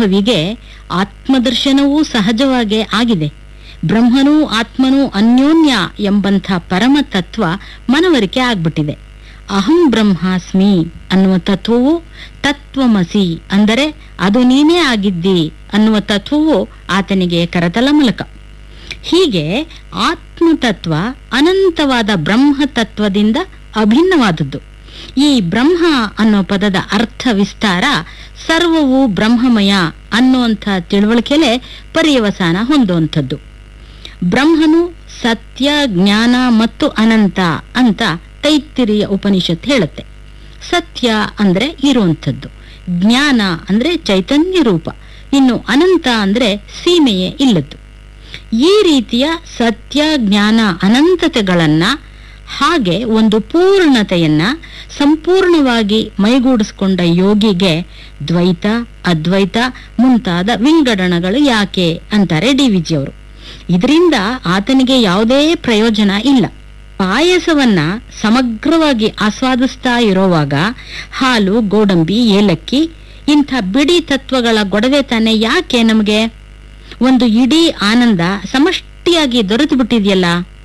ಅನುಭವಿಗೆ ಆತ್ಮದರ್ಶನವೂ ಸಹಜವಾಗೇ ಆಗಿದೆ ಬ್ರಹ್ಮನೂ ಆತ್ಮನೂ ಅನ್ಯೋನ್ಯ ಎಂಬಂಥ ಪರಮ ತತ್ವ ಮನವರಿಕೆ ಆಗ್ಬಿಟ್ಟಿದೆ ಅಹಂ ಬ್ರಹ್ಮಾಸ್ಮಿ ಅನ್ನುವ ತತ್ವವು ತತ್ವಮಸಿ ಅಂದರೆ ಅದು ನೀನೇ ಆಗಿದ್ದಿ ಅನ್ನುವ ತತ್ವವು ಆತನಿಗೆ ಕರತಲ ಮೂಲಕ ಹೀಗೆ ಆತ್ಮತತ್ವ ಅನಂತವಾದ ಬ್ರಹ್ಮ ತತ್ವದಿಂದ ಅಭಿನ್ನವಾದದ್ದು ಈ ಬ್ರಹ್ಮ ಅನ್ನೋ ಪದದ ಅರ್ಥ ವಿಸ್ತಾರ ಸರ್ವವು ಬ್ರಹ್ಮಮಯ ಅನ್ನುವಂಥ ತಿಳುವಳಿಕೆಲೆ ಪರ್ಯವಸಾನ ಹೊಂದುವಂಥದ್ದು ಬ್ರಹ್ಮನು ಸತ್ಯ ಜ್ಞಾನ ಮತ್ತು ಅನಂತ ಅಂತ ತೈತ್ತಿರಿಯ ಉಪನಿಷತ್ ಹೇಳುತ್ತೆ ಸತ್ಯ ಅಂದ್ರೆ ಇರುವಂಥದ್ದು ಜ್ಞಾನ ಅಂದ್ರೆ ಚೈತನ್ಯ ರೂಪ ಇನ್ನು ಅನಂತ ಅಂದ್ರೆ ಸೀಮೆಯೇ ಇಲ್ಲದ್ದು ಈ ರೀತಿಯ ಸತ್ಯ ಜ್ಞಾನ ಅನಂತತೆಗಳನ್ನ ಹಾಗೆ ಒಂದು ಪೂರ್ಣತೆಯನ್ನ ಸಂಪೂರ್ಣವಾಗಿ ಮೈಗೂಡಿಸ್ಕೊಂಡ ಯೋಗಿಗೆ ದ್ವೈತ ಅದ್ವೈತ ಮುಂತಾದ ವಿಂಗಡಣಗಳು ಯಾಕೆ ಅಂತಾರೆ ಡಿ ವಿಜಿಯವರು ಇದರಿಂದ ಆತನಿಗೆ ಯಾವುದೇ ಪ್ರಯೋಜನ ಇಲ್ಲ ಪಾಯಸವನ್ನ ಸಮಗ್ರವಾಗಿ ಆಸ್ವಾದಿಸ್ತಾ ಇರೋವಾಗ ಹಾಲು ಗೋಡಂಬಿ ಏಲಕ್ಕಿ ಇಂಥ ಬಿಡಿ ತತ್ವಗಳ ಗೊಡವೆ ತಾನೆ ಯಾಕೆ ನಮಗೆ ಒಂದು ಇಡೀ ಆನಂದ ಸಮಷ್ಟಿಯಾಗಿ ದೊರೆತು ಬಿಟ್ಟಿದೆಯಲ್ಲ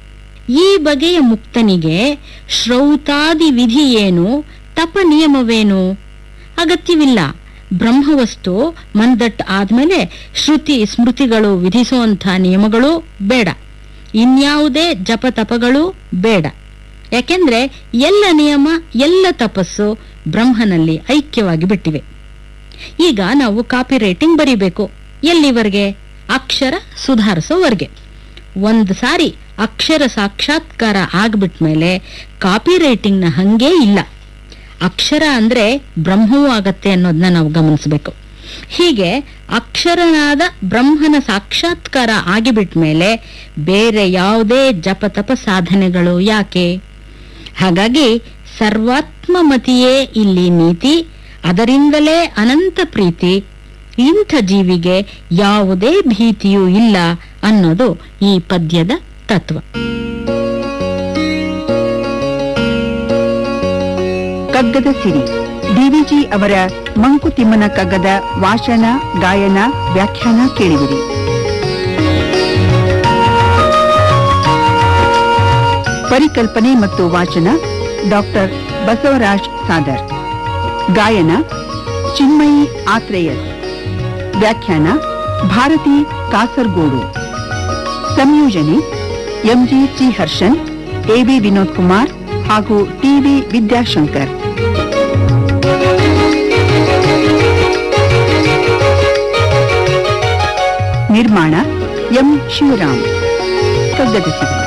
ಈ ಬಗೆಯ ಮುಕ್ತನಿಗೆ ಶ್ರೌತಾದಿ ವಿಧಿ ಏನು ತಪ ನಿಯಮವೇನು ಅಗತ್ಯವಿಲ್ಲ ಬ್ರಹ್ಮವಸ್ತು ಮಂದಟ್ ಆದ್ಮೇಲೆ ಶ್ರುತಿ ಸ್ಮೃತಿಗಳು ವಿಧಿಸುವಂಥ ನಿಯಮಗಳು ಬೇಡ ಇನ್ಯಾವುದೇ ಜಪ ತಪಗಳು ಬೇಡ ಯಾಕೆಂದ್ರೆ ಎಲ್ಲ ನಿಯಮ ಎಲ್ಲ ತಪಸ್ಸು ಬ್ರಹ್ಮನಲ್ಲಿ ಐಕ್ಯವಾಗಿ ಬಿಟ್ಟಿವೆ ಈಗ ನಾವು ಕಾಪಿ ರೈಟಿಂಗ್ ಬರಿಬೇಕು ಎಲ್ಲಿವರೆಗೆ ಅಕ್ಷರ ಸುಧಾರಿಸೋವರೆಗೆ ಒಂದು ಸಾರಿ ಅಕ್ಷರ ಸಾಕ್ಷಾತ್ಕಾರ ಆಗ್ಬಿಟ್ಮೇಲೆ ಕಾಪಿ ರೈಟಿಂಗ್ನ ಹಂಗೇ ಇಲ್ಲ ಅಕ್ಷರ ಅಂದ್ರೆ ಬ್ರಹ್ಮವೂ ಆಗತ್ತೆ ಅನ್ನೋದನ್ನ ನಾವು ಗಮನಿಸಬೇಕು ಹೀಗೆ ಅಕ್ಷರನಾದ ಬ್ರಹ್ಮನ ಸಾಕ್ಷಾತ್ಕಾರ ಆಗಿಬಿಟ್ಮೇಲೆ ಬೇರೆ ಯಾವುದೇ ಜಪತಪ ಸಾಧನೆಗಳು ಯಾಕೆ ಹಾಗಾಗಿ ಸರ್ವಾತ್ಮಮತಿಯೇ ಇಲ್ಲಿ ನೀತಿ ಅದರಿಂದಲೇ ಅನಂತ ಪ್ರೀತಿ ಇಂಥ ಜೀವಿಗೆ ಯಾವುದೇ ಭೀತಿಯೂ ಇಲ್ಲ ಅನ್ನೋದು ಈ ಪದ್ಯದ ತತ್ವ ಕಗ್ಗದ ಸಿರಿ ಡಿವಿಜಿ ಅವರ ಮಂಕುತಿಮ್ಮನ ಕಗ್ಗದ ವಾಚನ ಗಾಯನ ವ್ಯಾಖ್ಯಾನ ಕೇಳಿದಿರಿ ಪರಿಕಲ್ಪನೆ ಮತ್ತು ವಾಚನ ಡಾಕ್ಟರ್ ಬಸವರಾಜ್ ಸಾದರ್ ಗಾಯನ ಚಿನ್ಮಯಿ ಆತ್ರೇಯಸ್ ವ್ಯಾಖ್ಯಾನ ಭಾರತಿ ಕಾಸರಗೋಡು ಸಂಯೋಜನೆ M G C Harshan A B Vinod Kumar ಹಾಗೂ ಟಿವಿ ವಿದ್ಯಾಶಂಕರ್ ನಿರ್ಮಾಣ ಎಂ ಶಿವರಾಮ್ ಕಗ್ಗದ ಸಿರಿ